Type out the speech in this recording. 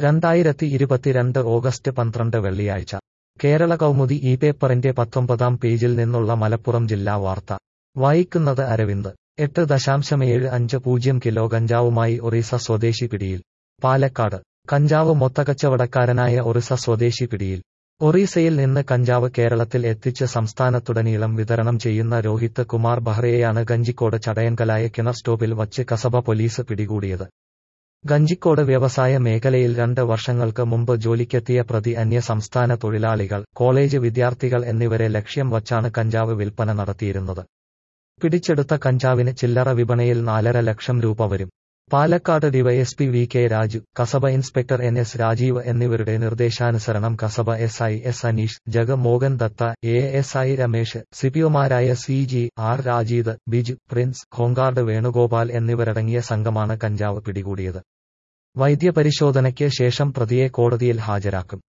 രണ്ടായിരത്തി ഇരുപത്തിരണ്ട് ഓഗസ്റ്റ് പന്ത്രണ്ട് വെള്ളിയാഴ്ച കേരള കൗമുദി ഈ പേപ്പറിന്റെ പത്തൊമ്പതാം പേജിൽ നിന്നുള്ള മലപ്പുറം ജില്ലാ വാർത്ത വായിക്കുന്നത് അരവിന്ദ് എട്ട് ദശാംശമേഴ് അഞ്ച് പൂജ്യം കിലോ ഗഞ്ചാവുമായി ഒറീസ സ്വദേശി പിടിയിൽ പാലക്കാട് കഞ്ചാവ് മൊത്തക്കച്ചവടക്കാരനായ ഒറീസ സ്വദേശി പിടിയിൽ ഒറീസയിൽ നിന്ന് കഞ്ചാവ് കേരളത്തിൽ എത്തിച്ച് സംസ്ഥാനത്തുടനീളം വിതരണം ചെയ്യുന്ന രോഹിത് കുമാർ ബഹ്റയെയാണ് ഗഞ്ചിക്കോട് ചടയൻകലായ കിണർ സ്റ്റോപ്പിൽ വച്ച് കസബ പോലീസ് പിടികൂടിയത് ഗഞ്ചിക്കോട് വ്യവസായ മേഖലയിൽ രണ്ട് വർഷങ്ങൾക്ക് മുമ്പ് ജോലിക്കെത്തിയ പ്രതി അന്യ സംസ്ഥാന തൊഴിലാളികൾ കോളേജ് വിദ്യാർത്ഥികൾ എന്നിവരെ ലക്ഷ്യം വച്ചാണ് കഞ്ചാവ് വിൽപ്പന നടത്തിയിരുന്നത് പിടിച്ചെടുത്ത കഞ്ചാവിന് ചില്ലറ വിപണിയിൽ നാലര ലക്ഷം രൂപ വരും Palakkad DYSP V K Raju Kasaba inspector N S Rajeev എന്നിവരുടെ നിർദ്ദേശാനുസരണം Kasaba S I S Aneesh Jagamohan Datta A S I Ramesh സിപിഒമാരായ C G R Rajeeth Biju Prince home guard Venugopal എന്നിവരടങ്ങിയ സംഘമാണ് കഞ്ചാവ് പിടികൂടിയത് വൈദ്യപരിശോധനയ്ക്ക് ശേഷം പ്രതിയെ കോടതിയിൽ ഹാജരാക്കും